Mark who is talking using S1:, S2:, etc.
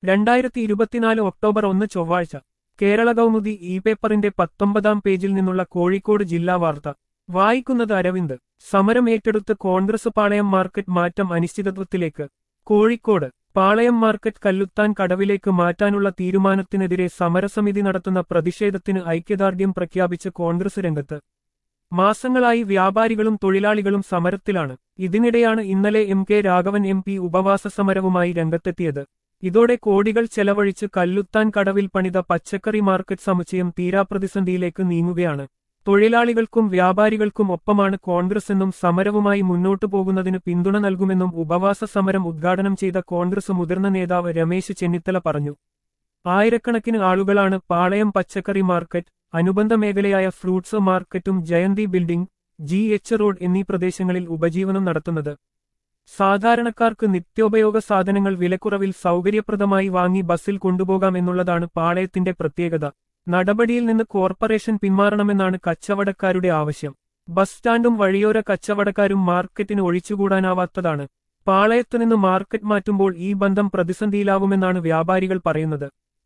S1: രണ്ടായിരത്തി ഇരുപത്തിനാല് ഒക്ടോബർ ഒന്ന് ചൊവ്വാഴ്ച കേരള കൗമുദി ഇ പേപ്പറിന്റെ പത്തൊമ്പതാം പേജിൽ നിന്നുള്ള കോഴിക്കോട് ജില്ലാ വാർത്ത വായിക്കുന്നത് അരവിന്ദ് സമരം ഏറ്റെടുത്ത് കോൺഗ്രസ് പാളയം മാർക്കറ്റ് മാറ്റം അനിശ്ചിതത്വത്തിലേക്ക് കോഴിക്കോട് പാളയം മാർക്കറ്റ് കല്ലുത്താൻ കടവിലേക്ക് മാറ്റാനുള്ള തീരുമാനത്തിനെതിരെ സമരസമിതി നടത്തുന്ന പ്രതിഷേധത്തിന് ഐക്യദാർഢ്യം പ്രഖ്യാപിച്ച് കോൺഗ്രസ് രംഗത്ത് മാസങ്ങളായി വ്യാപാരികളും തൊഴിലാളികളും സമരത്തിലാണ് ഇതിനിടെയാണ് ഇന്നലെ M K Raghavan M P ഉപവാസ സമരവുമായി രംഗത്തെത്തിയത് ഇതോടെ കോടികൾ ചെലവഴിച്ച് കല്ലുത്താൻ കടവിൽ പണിത പച്ചക്കറി മാർക്കറ്റ് സമുച്ചയം തീരാപ്രതിസന്ധിയിലേക്ക് നീങ്ങുകയാണ് തൊഴിലാളികൾക്കും വ്യാപാരികൾക്കും ഒപ്പമാണ് കോൺഗ്രസ് എന്നും സമരവുമായി മുന്നോട്ടു പോകുന്നതിന് പിന്തുണ നൽകുമെന്നും ഉപവാസ സമരം ഉദ്ഘാടനം ചെയ്ത കോൺഗ്രസ് മുതിർന്ന നേതാവ് രമേശ് ചെന്നിത്തല പറഞ്ഞു ആയിരക്കണക്കിന് ആളുകളാണ് പാളയം പച്ചക്കറി മാർക്കറ്റ് അനുബന്ധ മേഖലയായ ഫ്രൂട്ട്സ് മാർക്കറ്റും Jayanthi building G H road എന്നീ പ്രദേശങ്ങളിൽ ഉപജീവനം നടത്തുന്നത് സാധാരണക്കാർക്ക് നിത്യോപയോഗ സാധനങ്ങൾ വിലക്കുറവിൽ സൗകര്യപ്രദമായി വാങ്ങി ബസ്സിൽ കൊണ്ടുപോകാം എന്നുള്ളതാണ് പാളയത്തിന്റെ പ്രത്യേകത നടപടിയിൽ നിന്ന് കോർപ്പറേഷൻ പിന്മാറണമെന്നാണ് കച്ചവടക്കാരുടെ ആവശ്യം ബസ് സ്റ്റാൻഡും വഴിയോര കച്ചവടക്കാരും മാർക്കറ്റിന് ഒഴിച്ചുകൂടാനാവാത്തതാണ് പാളയത്തുനിന്ന് മാർക്കറ്റ് മാറ്റുമ്പോൾ ഈ ബന്ധം പ്രതിസന്ധിയിലാവുമെന്നാണ് വ്യാപാരികൾ പറയുന്നത്